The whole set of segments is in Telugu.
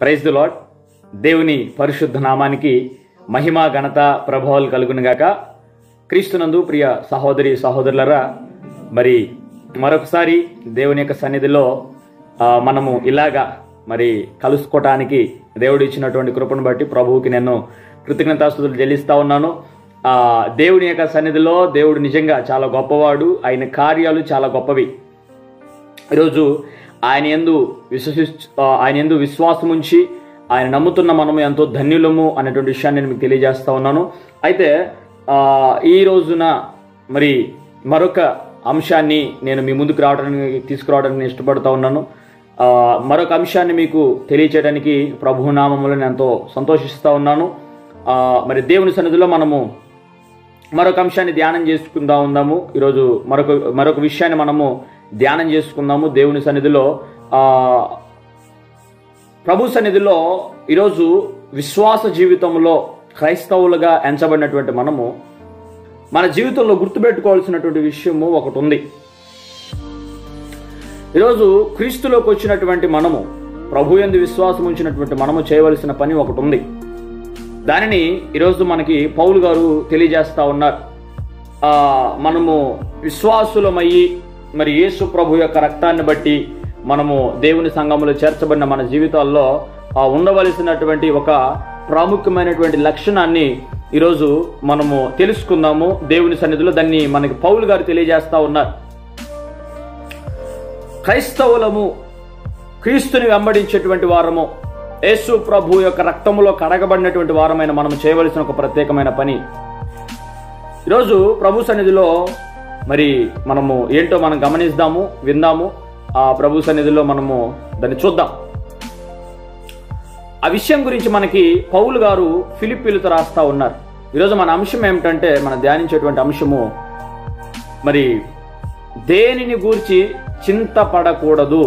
ప్రైజ్ ది లాడ్ దేవుని పరిశుద్ధ నామానికి మహిమ ఘనత ప్రభావాలు కలుగునుగాక క్రీస్తునందు ప్రియ సహోదరి సహోదరులరా మరి మరొకసారి దేవుని యొక్క సన్నిధిలో ఆ, మనము ఇలాగా మరి కలుసుకోవటానికి దేవుడు ఇచ్చినటువంటి కృపను బట్టి ప్రభువుకి నేను కృతజ్ఞతాస్తుతులు చెల్లిస్తా ఉన్నాను ఆ దేవుని యొక్క సన్నిధిలో దేవుడు నిజంగా చాలా గొప్పవాడు ఆయన కార్యాలు చాలా గొప్పవి ఈరోజు ఆయన ఎందు విశ్వసి ఆయన ఎందు విశ్వాసం ఉంచి ఆయన నమ్ముతున్న మనము ఎంతో ధన్యులము అనేటువంటి విషయాన్ని నేను మీకు తెలియజేస్తా ఉన్నాను అయితే ఆ, ఈ రోజున మరి మరొక అంశాన్ని నేను మీ ముందుకు రావడానికి తీసుకురావడానికి నేను ఇష్టపడుతూ ఉన్నాను ఆ, మరొక అంశాన్ని మీకు తెలియచేయడానికి ప్రభు నామములో నేను ఎంతో సంతోషిస్తూ ఉన్నాను ఆ, మరి దేవుని సన్నిధిలో మనము మరొక అంశాన్ని ధ్యానం చేసుకుందా ఉందాము ఈరోజు మరొక మరొక విషయాన్ని మనము ధ్యానం చేసుకుందాము దేవుని సన్నిధిలో ఆ ప్రభు సన్నిధిలో ఈరోజు విశ్వాస జీవితంలో క్రైస్తవులుగా ఎంచబడినటువంటి మనము మన జీవితంలో గుర్తుపెట్టుకోవాల్సినటువంటి విషయము ఒకటి ఉంది ఈరోజు క్రీస్తులోకి వచ్చినటువంటి మనము ప్రభు ఎందు విశ్వాసం ఉంచినటువంటి మనము చేయవలసిన పని ఒకటి ఉంది దానిని ఈరోజు మనకి పౌలు గారు తెలియజేస్తా ఉన్నారు ఆ, మనము విశ్వాసులమయ్యి మరి యేసు ప్రభు యొక్క రక్తాన్ని బట్టి మనము దేవుని సంఘములో చేర్చబడిన మన జీవితాల్లో ఆ, ఉండవలసినటువంటి ఒక ప్రాముఖ్యమైనటువంటి లక్షణాన్ని ఈరోజు మనము తెలుసుకుందాము దేవుని సన్నిధిలో దాన్ని మనకి పౌలు గారు తెలియజేస్తా ఉన్నారు క్రైస్తవులము క్రీస్తుని వెంబడించేటువంటి వారము యేసు ప్రభు యొక్క రక్తములో కడగబడినటువంటి వారమైన మనం చేయవలసిన ఒక ప్రత్యేకమైన పని ఈరోజు ప్రభు సన్నిధిలో మరి మనము ఏంటో మనం గమనిద్దాము విందాము ఆ ప్రభు సన్నిధిలో మనము దాన్ని చూద్దాం ఆ విషయం గురించి మనకి పౌలు గారు ఫిలిప్పీలతో రాస్తా ఉన్నారు ఈరోజు మన అంశం ఏమిటంటే మనం ధ్యానించేటువంటి అంశము మరి దేనిని గూర్చి చింతపడకూడదు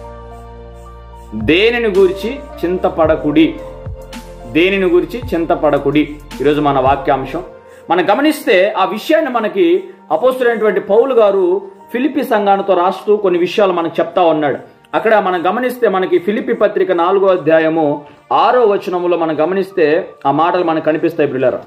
దేనిని గూర్చి చింతపడకుడి దేనిని గురించి చింతపడకుడి ఈరోజు మన వాక్యాంశం మనం గమనిస్తే ఆ విషయాన్ని మనకి అపోస్తుడైనటువంటి పౌలు గారు ఫిలిపి సంఘాలతో రాస్తూ కొన్ని విషయాలు మనకు చెప్తా ఉన్నాడు అక్కడ మనం గమనిస్తే మనకి ఫిలిపి పత్రిక నాలుగో అధ్యాయము ఆరో వచనములో మనం గమనిస్తే ఆ మాటలు మనకు కనిపిస్తాయి పిల్లలు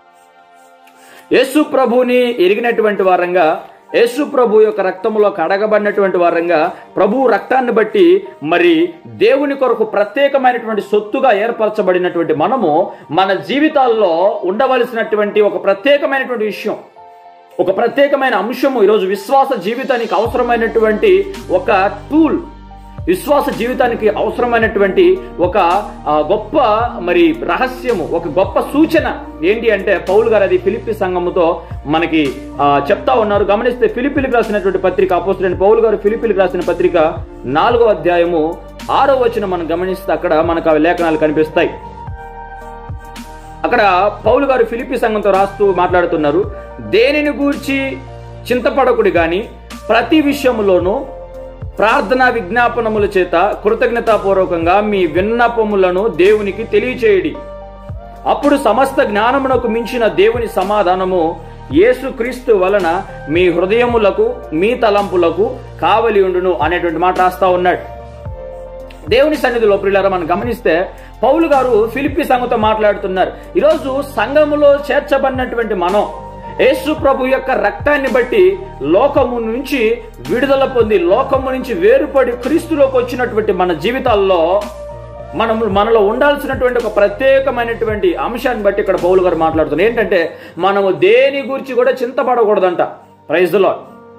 యేసు ప్రభుని ఎరిగినటువంటి వారంగా యేసు ప్రభు యొక్క రక్తములో కడగబడినటువంటి వారంగా ప్రభు రక్తాన్ని బట్టి మరి దేవుని కొరకు ప్రత్యేకమైనటువంటి సొత్తుగా ఏర్పరచబడినటువంటి మనము మన జీవితాల్లో ఉండవలసినటువంటి ఒక ప్రత్యేకమైనటువంటి విషయం ఒక ప్రత్యేకమైన అంశము ఈరోజు విశ్వాస జీవితానికి అవసరమైనటువంటి ఒక టూల్ విశ్వాస జీవితానికి అవసరమైనటువంటి ఒక ఆ, గొప్ప మరి రహస్యము ఒక గొప్ప సూచన ఏంటి అంటే పౌలు గారు అది ఫిలిప్పి సంఘముతో మనకి ఆ, చెప్తా ఉన్నారు గమనిస్తే ఫిలిపిలికి రాసినటువంటి పత్రిక అపోస్తులైన పౌలు గారు ఫిలిపిలికి రాసిన పత్రిక నాలుగో అధ్యాయము ఆరో వచ్చిన మనం గమనిస్తే అక్కడ మనకు ఆ లేఖనాలు కనిపిస్తాయి అక్కడ పౌలు గారు ఫిలిపి సంఘంతో రాస్తూ మాట్లాడుతున్నారు దేనిని గూర్చి చింతపడకుడి గాని ప్రతి విషయములోనూ ప్రార్థనా విజ్ఞాపనముల చేత కృతజ్ఞతాపూర్వకంగా మీ విన్నపములను దేవునికి తెలియచేయడి అప్పుడు సమస్త జ్ఞానమునకు మించిన దేవుని సమాధానము యేసుక్రీస్తు వలన మీ హృదయములకు మీ తలంపులకు కావలి ఉండును అనేటువంటి మాట రాస్తా ఉన్నాడు దేవుని సన్నిధిలో ప్రియులారా మనం గమనిస్తే పౌలు గారు ఫిలిప్పి సంఘంతో మాట్లాడుతున్నారు ఈరోజు సంఘములో చేర్చబడినటువంటి మనం యేసు ప్రభు యొక్క రక్తాన్ని బట్టి లోకము నుంచి విడుదల పొంది లోకము నుంచి వేరుపడి క్రీస్తులోకి వచ్చినటువంటి మన జీవితాల్లో మనం మనలో ఉండాల్సినటువంటి ఒక ప్రత్యేకమైనటువంటి అంశాన్ని బట్టి ఇక్కడ పౌలు గారు మాట్లాడుతున్నారు ఏంటంటే మనము దేని గురించి కూడా చింతపడకూడదంట ప్రైజ్ లో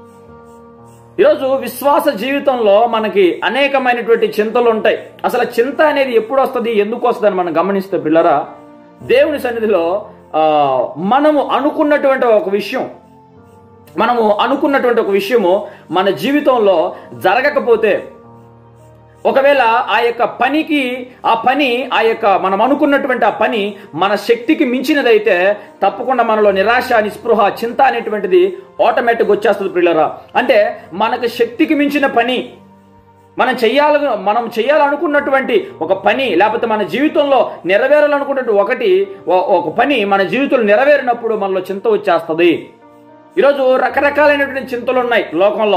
ఈరోజు విశ్వాస జీవితంలో మనకి అనేకమైనటువంటి చింతలు ఉంటాయి అసలు చింత అనేది ఎప్పుడు వస్తుంది ఎందుకు వస్తుంది అని మనం గమనిస్తే పిల్లరా దేవుని సన్నిధిలో ఆ, మనము అనుకున్నటువంటి ఒక విషయం మనము అనుకున్నటువంటి ఒక విషయము మన జీవితంలో జరగకపోతే ఒకవేళ ఆ యొక్క పనికి ఆ పని ఆ యొక్క మనం అనుకున్నటువంటి ఆ పని మన శక్తికి మించినదైతే తప్పకుండా మనలో నిరాశ నిస్పృహ చింత అనేటువంటిది ఆటోమేటిక్ వచ్చేస్తుంది పిల్లరా అంటే మనకు శక్తికి మించిన పని మనం చెయ్యాలి మనం చేయాలనుకున్నటువంటి ఒక పని లేకపోతే మన జీవితంలో నెరవేరాలనుకున్నటువంటి ఒకటి ఓ- ఒక పని మన జీవితంలో నెరవేరినప్పుడు మనలో చింత వచ్చేస్తుంది ఈరోజు రకరకాలైనటువంటి చింతలు ఉన్నాయి లోకంలో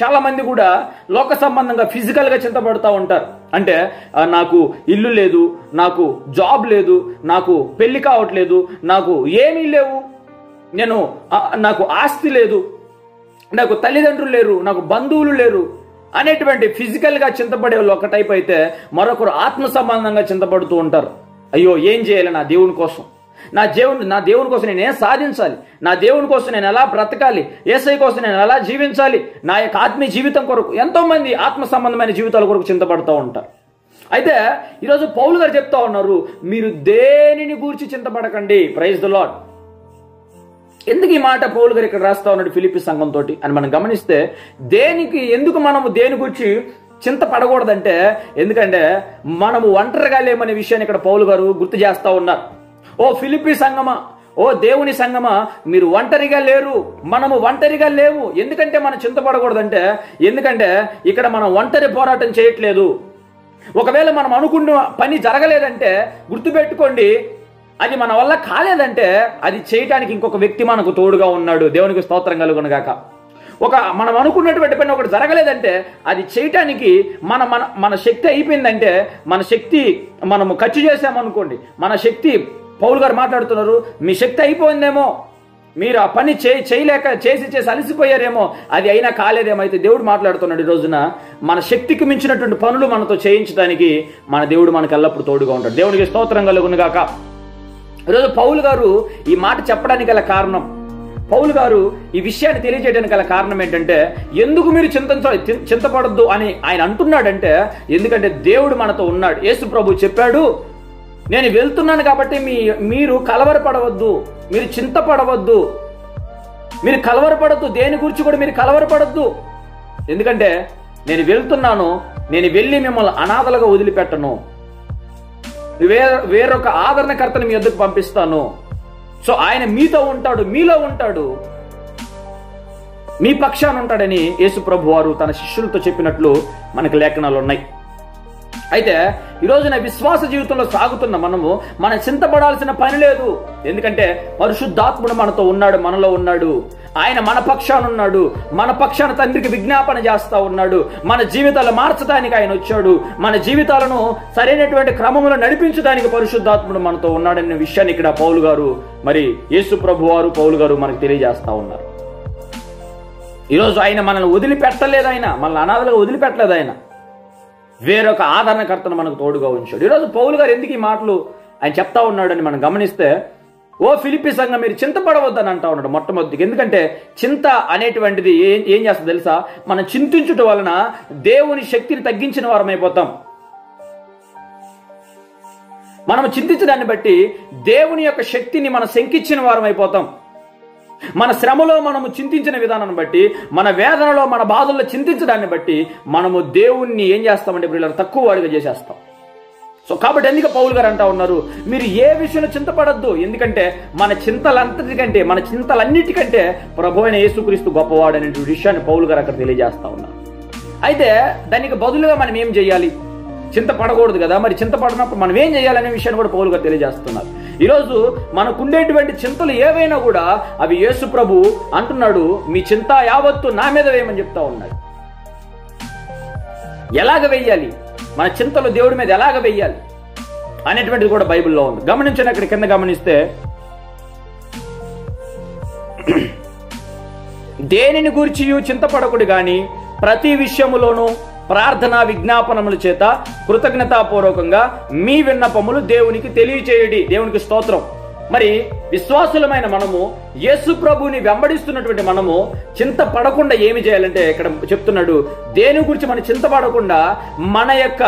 చాలా మంది కూడా లోక సంబంధంగా ఫిజికల్ గా చింతపడుతూ ఉంటారు అంటే ఆ, నాకు ఇల్లు లేదు నాకు జాబ్ లేదు నాకు పెళ్లి కావట్లేదు నాకు ఏమీ లేవు నేను ఆ, నాకు ఆస్తి లేదు నాకు తల్లిదండ్రులు లేరు నాకు బంధువులు లేరు అనేటువంటి ఫిజికల్ గా చింతపడే వాళ్ళు ఒక టైప్ అయితే మరొకరు ఆత్మ సంబంధంగా చింతపడుతూ ఉంటారు అయ్యో ఏం చేయాలి నా దేవుని కోసం నా దేవుని నా దేవుని కోసం నేను ఏం సాధించాలి నా దేవుని కోసం నేను ఎలా బ్రతకాలి ఏసై కోసం నేను ఎలా జీవించాలి నా యొక్క ఆత్మీయ జీవితం కొరకు ఎంతో మంది ఆత్మ సంబంధమైన జీవితాల కొరకు చింతపడుతూ ఉంటారు అయితే ఈరోజు పౌలు గారు చెప్తా ఉన్నారు మీరు దేనిని గూర్చి చింతపడకండి ప్రైజ్ ద లాడ్ ఎందుకు ఈ మాట పౌలు గారు ఇక్కడ రాస్తా ఉన్నాడు ఫిలిపి సంఘంతో అని మనం గమనిస్తే దేనికి ఎందుకు మనము దేని గురించి చింత పడకూడదంటే ఎందుకంటే మనము ఒంటరిగా లేమనే విషయాన్ని ఇక్కడ పౌలు గారు గుర్తు చేస్తా ఉన్నారు ఓ ఫిలిపి సంగమా ఓ దేవుని సంగమా మీరు ఒంటరిగా లేరు మనము ఒంటరిగా లేవు ఎందుకంటే మనం చింతపడకూడదంటే ఎందుకంటే ఇక్కడ మనం ఒంటరి పోరాటం చేయట్లేదు ఒకవేళ మనం అనుకున్న పని జరగలేదంటే గుర్తుపెట్టుకోండి అది మన వల్ల కాలేదంటే అది చేయటానికి ఇంకొక వ్యక్తి మనకు తోడుగా ఉన్నాడు దేవునికి స్తోత్రం కలుగునుగాక ఒక మనం అనుకున్నటువంటి పని ఒకటి జరగలేదంటే అది చేయటానికి మన మన మన శక్తి అయిపోయిందంటే మన శక్తి మనము ఖర్చు చేసామనుకోండి మన శక్తి పౌలు గారు మాట్లాడుతున్నారు మీ శక్తి అయిపోయిందేమో మీరు ఆ పని చేయి చేయలేక చేసి చేసి అలసిపోయారేమో అది అయినా కాలేదేమో అయితే దేవుడు మాట్లాడుతున్నాడు ఈ రోజున మన శక్తికి మించినటువంటి పనులు మనతో చేయించడానికి మన దేవుడు మనకు ఎల్లప్పుడు తోడుగా ఉంటాడు దేవునికి స్తోత్రం కలుగునుగాక ఈరోజు పౌలు గారు ఈ మాట చెప్పడానికి గల కారణం పౌలు గారు ఈ విషయాన్ని తెలియజేయడానికి గల కారణం ఏంటంటే ఎందుకు మీరు చింతించ చి- చింతపడద్దు అని ఆయన అంటున్నాడంటే ఎందుకంటే దేవుడు మనతో ఉన్నాడు యేసు ప్రభు చెప్పాడు నేను వెళ్తున్నాను కాబట్టి మీ మీరు కలవరపడవద్దు మీరు చింతపడవద్దు మీరు కలవరపడద్దు దేని గురించి కూడా మీరు కలవరపడద్దు ఎందుకంటే నేను వెళ్తున్నాను నేను వెళ్ళి మిమ్మల్ని అనాథలుగా వదిలిపెట్టను వేర వేరొక ఆదరణకర్తని మీ వద్దకు పంపిస్తాను సో ఆయన మీతో ఉంటాడు మీలో ఉంటాడు మీ పక్షాన ఉంటాడని యేసు ప్రభు వారు తన శిష్యులతో చెప్పినట్లు మనకి లేఖనాలు ఉన్నాయి అయితే ఈ రోజున విశ్వాస జీవితంలో సాగుతున్న మనము మన చింతపడాల్సిన పని లేదు ఎందుకంటే పరిశుద్ధాత్ముడు మనతో ఉన్నాడు మనలో ఉన్నాడు ఆయన మన పక్షాన ఉన్నాడు మన పక్షాన తండ్రికి విజ్ఞాపన చేస్తా ఉన్నాడు మన జీవితాలు మార్చడానికి ఆయన వచ్చాడు మన జీవితాలను సరైనటువంటి క్రమంలో నడిపించడానికి పరిశుద్ధాత్ముడు మనతో ఉన్నాడనే విషయాన్ని ఇక్కడ పౌలు గారు మరి యేసు ప్రభు వారు పౌలు గారు మనకు తెలియజేస్తా ఉన్నారు ఈరోజు ఆయన మనల్ని వదిలిపెట్టలేదు ఆయన మనల్ని అనాథలుగా వదిలిపెట్టలేదు ఆయన వేరొక ఆదరణకర్తను మనకు తోడుగా ఉంచాడు ఈరోజు పౌలు గారు ఎందుకు ఈ మాటలు ఆయన చెప్తా ఉన్నాడని మనం గమనిస్తే ఓ ఫిలిపి సంఘం మీరు చింతపడవద్దని అంటా ఉన్నాడు మొట్టమొదటికి ఎందుకంటే చింత అనేటువంటిది ఏం ఏం చేస్తుంది తెలుసా మనం చింతించుట వలన దేవుని శక్తిని తగ్గించిన వారం అయిపోతాం మనం చింతించడాన్ని బట్టి దేవుని యొక్క శక్తిని మనం శంకించిన వారం అయిపోతాం మన శ్రమలో మనము చింతించిన విధానాన్ని బట్టి మన వేదనలో మన బాధల్లో చింతించడాన్ని బట్టి మనము దేవుణ్ణి ఏం చేస్తామంటే వీళ్ళని తక్కువ వాడిగా చేసేస్తాం సో కాబట్టి ఎందుకు పౌలు గారు అంటా ఉన్నారు మీరు ఏ విషయంలో చింతపడద్దు ఎందుకంటే మన చింతలంతటికంటే మన చింతలన్నిటికంటే ప్రభు అయిన యేసుక్రీస్తు గొప్పవాడు అనే విషయాన్ని పౌలు గారు అక్కడ తెలియజేస్తా ఉన్నారు అయితే దానికి బదులుగా మనం ఏం చేయాలి చింతపడకూడదు కదా మరి చింతపడినప్పుడు మనం ఏం చేయాలనే విషయాన్ని కూడా పౌలు గారు తెలియజేస్తున్నారు ఈరోజు మనకుండేటువంటి చింతలు ఏవైనా కూడా అవి యేసు ప్రభు అంటున్నాడు మీ చింత యావత్తు నా మీద వేయమని చెప్తా ఉన్నాడు ఎలాగ వెయ్యాలి మన చింతలు దేవుడి మీద ఎలాగ వెయ్యాలి అనేటువంటిది కూడా బైబిల్లో ఉంది గమనించండి అక్కడ కింద గమనిస్తే దేనిని గూర్చి చింతపడకుడు గాని ప్రతి విషయములోనూ ప్రార్థన విజ్ఞాపనముల చేత కృతజ్ఞతాపూర్వకంగా మీ విన్నపములు దేవునికి తెలియచేయడి దేవునికి స్తోత్రం మరి విశ్వాసులమైన మనము యేసు ప్రభుని వెంబడిస్తున్నటువంటి మనము చింత పడకుండా ఏమి చేయాలంటే ఇక్కడ చెప్తున్నాడు దేని గురించి మనం చింత పడకుండా మన యొక్క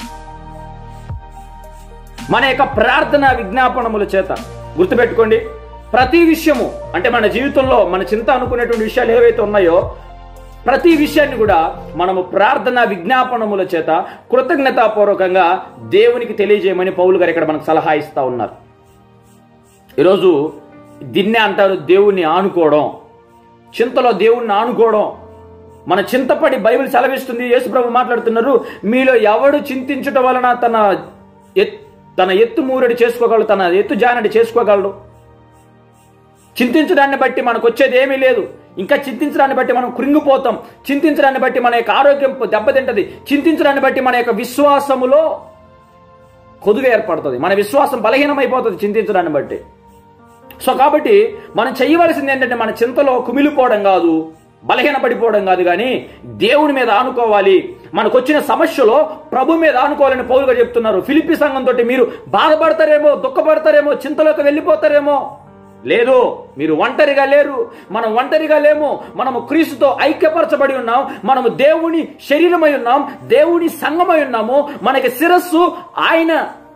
మన యొక్క ప్రార్థన విజ్ఞాపనముల చేత గుర్తుపెట్టుకోండి ప్రతి విషయము అంటే మన జీవితంలో మన చింత అనుకునేటువంటి విషయాలు ఏవైతే ఉన్నాయో ప్రతి విషయాన్ని కూడా మనము ప్రార్థన విజ్ఞాపనముల చేత కృతజ్ఞతాపూర్వకంగా దేవునికి తెలియజేయమని పౌలు గారు ఇక్కడ మనకు సలహా ఇస్తా ఉన్నారు ఈరోజు దీన్నే అంటారు దేవుణ్ణి ఆనుకోవడం చింతలో దేవుణ్ణి ఆనుకోవడం మన చింతపడి బైబిల్ సెలవిస్తుంది యేసుప్రభు మాట్లాడుతున్నారు మీలో ఎవడు చింతించటం వలన తన ఎత్ తన ఎత్తు మూరడి చేసుకోగలడు తన ఎత్తు జానడి చేసుకోగలడు చింతించడాన్ని బట్టి మనకు వచ్చేది ఏమీ లేదు ఇంకా చింతించడాన్ని బట్టి మనం కృంగిపోతాం చింతించడాన్ని బట్టి మన యొక్క ఆరోగ్యం దెబ్బతింటది చింతించడాన్ని బట్టి మన యొక్క విశ్వాసములో కొదుగు ఏర్పడుతుంది మన విశ్వాసం బలహీనమైపోతుంది చింతించడాన్ని బట్టి సో కాబట్టి మనం చేయవలసింది ఏంటంటే మన చింతలో కుమిలిపోవడం కాదు బలహీనపడిపోవడం కాదు కానీ దేవుని మీద ఆనుకోవాలి మనకు వచ్చిన సమస్యలో ప్రభు మీద ఆనుకోవాలని పౌరుగా చెప్తున్నారు ఫిలిపి సంఘంతో మీరు బాధపడతారేమో దుఃఖపడతారేమో చింతలోకి వెళ్ళిపోతారేమో లేదు మీరు ఒంటరిగా లేరు మనం ఒంటరిగా లేము మనము క్రీస్తుతో ఐక్యపరచబడి ఉన్నాం మనము దేవుని శరీరమై ఉన్నాం దేవుని సంఘమై ఉన్నాము మనకి శిరస్సు ఆయన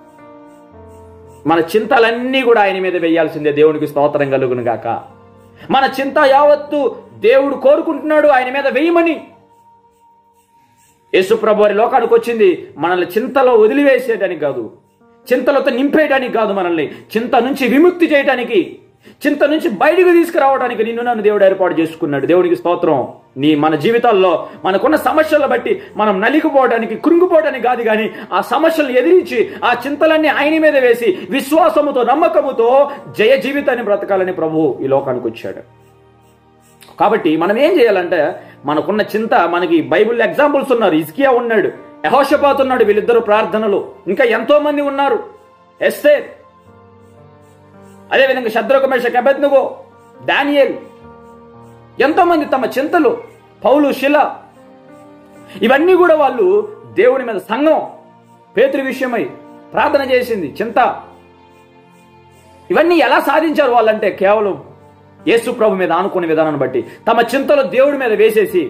మన చింతలన్నీ కూడా ఆయన మీద వేయాల్సిందే దేవునికి స్తోత్రం కలుగును గాక మన చింత యావత్తు దేవుడు కోరుకుంటున్నాడు ఆయన మీద వేయమని యేసుప్రభు వారి లోకానికి వచ్చింది మనల్ని చింతలో వదిలివేసేయడానికి కాదు చింతలతో నింపేయడానికి కాదు మనల్ని చింత నుంచి విముక్తి చేయడానికి చింత నుంచి బయటకు తీసుకురావడానికి నిన్ను నన్ను దేవుడు ఏర్పాటు చేసుకున్నాడు దేవునికి స్తోత్రం నీ మన జీవితాల్లో మనకున్న సమస్యలను బట్టి మనం నలిగిపోవడానికి కృంగిపోవడానికి కాదు కానీ ఆ సమస్యలను ఎదిరించి ఆ చింతలన్నీ ఆయన మీద వేసి విశ్వాసముతో నమ్మకముతో జయ జీవితాన్ని బ్రతకాలని ప్రభు ఈ లోకానికి వచ్చాడు కాబట్టి మనం ఏం చేయాలంటే మనకున్న చింత మనకి బైబిల్ ఎగ్జాంపుల్స్ ఉన్నారు ఇస్కియా ఉన్నాడు యహోషపాత్ ఉన్నాడు వీళ్ళిద్దరు ప్రార్థనలు ఇంకా ఎంతో మంది ఉన్నారు ఎస్తే అదేవిధంగా శత్రుకమేష కెబెత్నుగో దానియేల్ ఎంతో మంది తమ చింతలు పౌలు శిల ఇవన్నీ కూడా వాళ్ళు దేవుని మీద సంఘం పేతృ విషయమై ప్రార్థన చేసింది చింత ఇవన్నీ ఎలా సాధించారు వాళ్ళంటే కేవలం యేసు ప్రభు మీద ఆనుకునే విధానాన్ని బట్టి తమ చింతలు దేవుడి మీద వేసేసి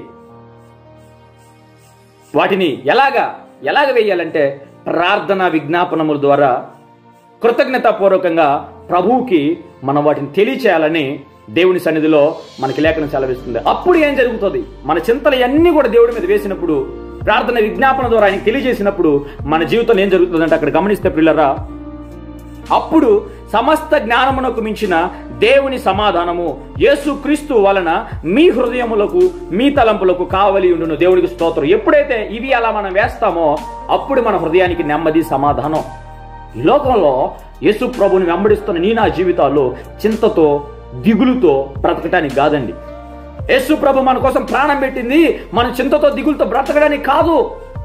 వాటిని ఎలాగా ఎలాగ వేయాలంటే ప్రార్థన విజ్ఞాపనముల ద్వారా కృతజ్ఞతాపూర్వకంగా ప్రభువుకి మనం వాటిని తెలియచేయాలని దేవుని సన్నిధిలో మనకి లేఖనం సెలవిస్తుంది అప్పుడు ఏం జరుగుతుంది మన చింతలు అన్నీ కూడా దేవుడి మీద వేసినప్పుడు ప్రార్థన విజ్ఞాపన ద్వారా ఆయనకి తెలియజేసినప్పుడు మన జీవితంలో ఏం జరుగుతుందంటే అక్కడ గమనిస్తే పిల్లరా అప్పుడు సమస్త జ్ఞానమునకు మించిన దేవుని సమాధానము యేసుక్రీస్తు వలన మీ హృదయములకు మీ తలంపులకు కావలి ఉండును దేవుడికి స్తోత్రం ఎప్పుడైతే ఇవి అలా మనం వేస్తామో అప్పుడు మన హృదయానికి నెమ్మది సమాధానం ఈ లోకంలో యేసు ప్రభుని వెంబడిస్తున్న నీ నా జీవితాల్లో చింతతో దిగులుతో బ్రతకటానికి కాదండి యేసు ప్రభు మన కోసం ప్రాణం పెట్టింది మన చింతతో దిగులుతో బ్రతకడానికి కాదు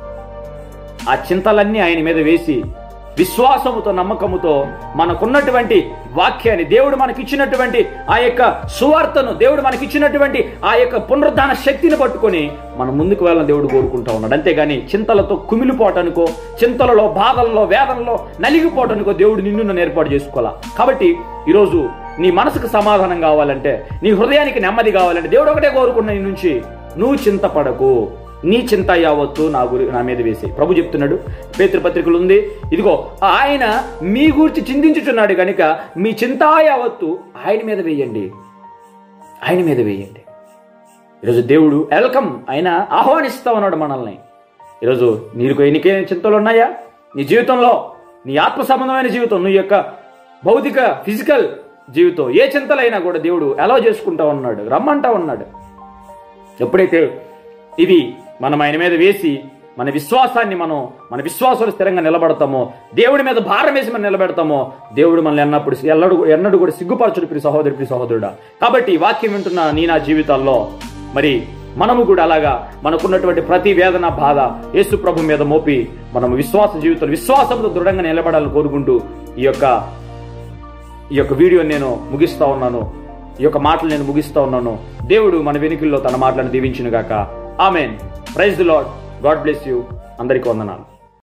ఆ చింతలన్నీ ఆయన మీద వేసి విశ్వాసముతో నమ్మకముతో మనకున్నటువంటి వాక్యాన్ని దేవుడు మనకిచ్చినటువంటి ఆ యొక్క సువార్తను దేవుడు మనకిచ్చినటువంటి ఆ యొక్క పునరుద్ధాన శక్తిని పట్టుకొని మనం ముందుకు వెళ్ళని దేవుడు కోరుకుంటా ఉన్నాడు అంతేగాని చింతలతో కుమిలిపోవటానికో చింతలలో బాధల్లో వేదనలో నలిగిపోవటానికో దేవుడు నిన్ను నన్ను ఏర్పాటు చేసుకోవాలా కాబట్టి ఈరోజు నీ మనసుకు సమాధానం కావాలంటే నీ హృదయానికి నెమ్మది కావాలంటే దేవుడు ఒకటే కోరుకున్న నీ నుంచి నువ్వు చింతపడకు నీ చింత యావత్తు నా గురి నా మీద వేసి ప్రభు చెప్తున్నాడు పేతృపత్రికలు ఉంది ఇదిగో ఆయన మీ గురించి చింతించుచున్నాడు కనుక మీ చింత యావత్తు ఆయన మీద వేయండి ఆయన మీద వేయండి ఈరోజు దేవుడు వెల్కమ్ ఆయన ఆహ్వానిస్తా ఉన్నాడు మనల్ని ఈరోజు నీకు ఎన్నికే చింతలు ఉన్నాయా నీ జీవితంలో నీ ఆత్మ సంబంధమైన జీవితం నీ యొక్క భౌతిక ఫిజికల్ జీవితం ఏ చింతలైనా కూడా దేవుడు ఎలా చేసుకుంటా ఉన్నాడు రమ్మంటా ఉన్నాడు ఎప్పుడైతే ఇది మనం ఆయన మీద వేసి మన విశ్వాసాన్ని మనం మన విశ్వాసాలు స్థిరంగా నిలబడతామో దేవుడి మీద భారం వేసి మనం నిలబెడతామో దేవుడు మనల్ని ఎన్నప్పుడు ఎల్లడు ఎన్నడూ కూడా సిగ్గుపరచుడు ప్రి సహోదరి ప్రి సహోదరుడా కాబట్టి ఈ వాక్యం వింటున్న నీ నా జీవితాల్లో మరి మనము కూడా అలాగా మనకున్నటువంటి ప్రతి వేదన బాధ యేసు ప్రభు మీద మోపి మనం విశ్వాస జీవితంలో విశ్వాసంతో దృఢంగా నిలబడాలని కోరుకుంటూ ఈ యొక్క ఈ యొక్క వీడియోని నేను ముగిస్తా ఉన్నాను ఈ యొక్క మాటలు నేను ముగిస్తా ఉన్నాను దేవుడు మన వెనుకల్లో తన మాటలను దీవించును గాక amen praise the lord god bless you అందరికీ వందనాలు